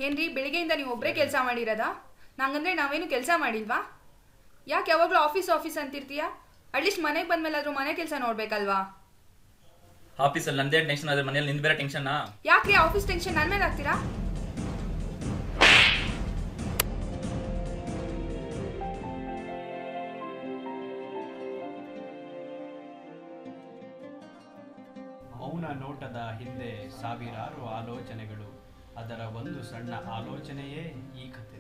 ಏನ್ರಿ ಬೆಳಿಗ್ಗೆಯಿಂದ ನೀವು ಒಬ್ಬರೇ ಕೆಲಸ ಮಾಡಿರೋದಾ ನಂಗಂದ್ರೆ ನಾವೇನು ಕೆಲಸ ಮಾಡಿಲ್ವಾ ಯಾಕೆ ಯಾವಾಗಲೂ ಆಫೀಸ್ ಆಫೀಸ್ ಅಂತಿರ್ತೀಯಾ ಅಟ್ಲೀಸ್ಟ್ ಮನೆಗೆ ಬಂದ್ಮೇಲಾದ್ರೂ ಮನೆ ಕೆಲಸ ನೋಡ್ಬೇಕಲ್ವಾ ಆಫೀಸಲ್ಲಿ ನಂದೇ ಟೆನ್ಷನ್ ಆದ್ರೆ ಮನೇಲಿ ನಿಂದು ಬೇರೆ ಟೆನ್ಷನ್ನಾ ಯಾಕ್ರಿ ಆಫೀಸ್ ಟೆನ್ಷನ್ ನನ್ನ ಮೇಲೆ ಹಾಕ್ತೀರಾ ಮೌನ ನೋಟದ ಹಿಂದೆ ಸಾವಿರಾರು ಆಲೋಚನೆಗಳು ಅದರ ಒಂದು ಸಣ್ಣ ಆಲೋಚನೆಯೇ ಈ ಕಥೆ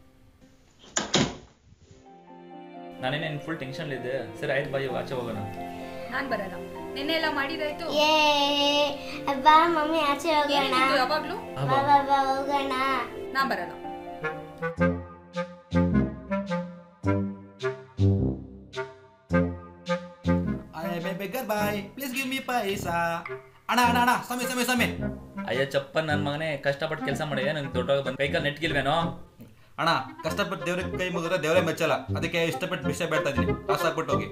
ನಾನೇನೇ ಫುಲ್ ಟೆನ್ಷನ್ ಇದೆ ಸರಿ ಆಯ್ತು ಬಾಯಿ ಆಚೆ ಹೋಗೋಣ ನಾನು ಬರಲ್ಲ ನಿನ್ನೆ ಎಲ್ಲ ಮಾಡಿದಾಯ್ತು ಏ ಬಾ ಮಮ್ಮಿ ಆಚೆ ಹೋಗೋಣ ಏನಿದು ಯಾವಾಗ್ಲೂ ಬಾ ಬಾ ಬಾ ಹೋಗೋಣ ನಾ ಬರಲ್ಲ I beggar bye. Please give me paisa. ಅಣ್ಣ ಅಣ್ಣ ಅಣ್ಣ ಸಮಯ ಸಮಯ ಸಮಯ ಅಯ್ಯ ಚಪ್ಪ ನನ್ನ ಮಗನೇ ಕಷ್ಟಪಟ್ಟು ಕೆಲಸ ಮಾಡಿ ನಂಗೆ ದೊಡ್ಡ ಬಂದು ಕೈಕಾಲು ನೆಟ್ಗಿಲ್ವೇನೋ ಅಣ್ಣ ಕಷ್ಟಪಟ್ಟು ದೇವ್ರಿಗೆ ಕೈ ಮುಗಿದ್ರೆ ದೇವರೇ ಮೆಚ್ಚಲ್ಲ ಅದಕ್ಕೆ ಇಷ್ಟಪಟ್ಟು ಭಿಕ್ಷೆ ಬೇಡ್ತಾ ಇದೀನಿ ಕಾಸು ಹಾಕ್ಬಿಟ್ಟು ಹೋಗಿ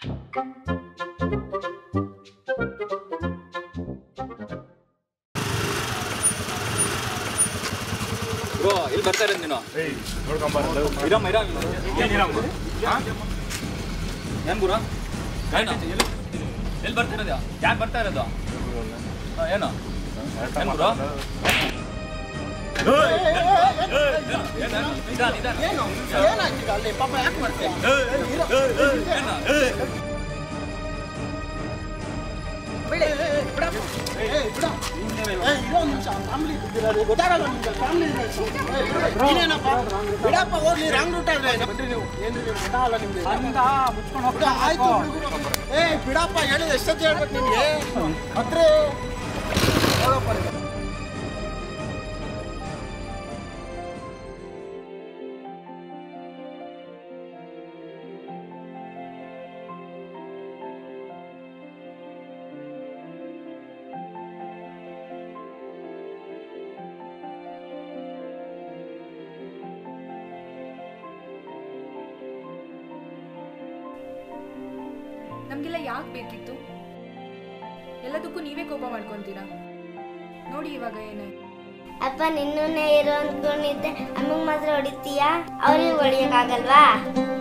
ಬ್ರೋ ಇಲ್ಲಿ ಬರ್ತಾ ಇರೋದು ನೀನು ಇರಮ್ಮ ಇರಮ್ಮ ಏನ್ ಗುರು ಏನು? ಎಲ್ಲಿ ಬರ್ತಾ ಇರೋದು ಯಾಕೆ ಬರ್ತಾ ಇರೋದು ಹಾ, ಏನು ಏನ್ ಗುರು ನಿಧಾನ ನಿಧಾನ ಬಿಡಪ್ಪ ಹೋಗ್ಲಿ ರಾಂಗ್ ರೂಟ್ ಆದ್ರೆ ಬನ್ರಿ ನೀವು ಏನ್ರಿ ನೀವು ಊಟ ಅಲ್ಲ ನಿಮ್ದು ಊಟ ಆಯ್ತು ಏ ಬಿಡಪ್ಪ ಹೇಳಿದ ಎಷ್ಟೊತ್ತು ಹೇಳ್ಬೇಕು ನಿಮ್ಗೆ ಹತ್ರ ಹೋಗಪ್ಪ ನೀವು. ನಮಗೆಲ್ಲ ಯಾಕೆ ಬೇಕಿತ್ತು ಎಲ್ಲದಕ್ಕೂ ನೀವೇ ಕೋಪ ಮಾಡ್ಕೊಂತೀರಾ ನೋಡಿ ಇವಾಗ ಏನಾಯ್ತು ಅಪ್ಪ ನಿನ್ನನ್ನೇ ಇರೋ ಅಂದ್ಕೊಂಡಿದ್ದೆ ಅಮ್ಮಗ್ ಮಾತ್ರ ಹೊಡಿತೀಯಾ ಅವ್ರಿಗೆ ಹೊಡಿಯಕ್ಕಾಗಲ್ವಾ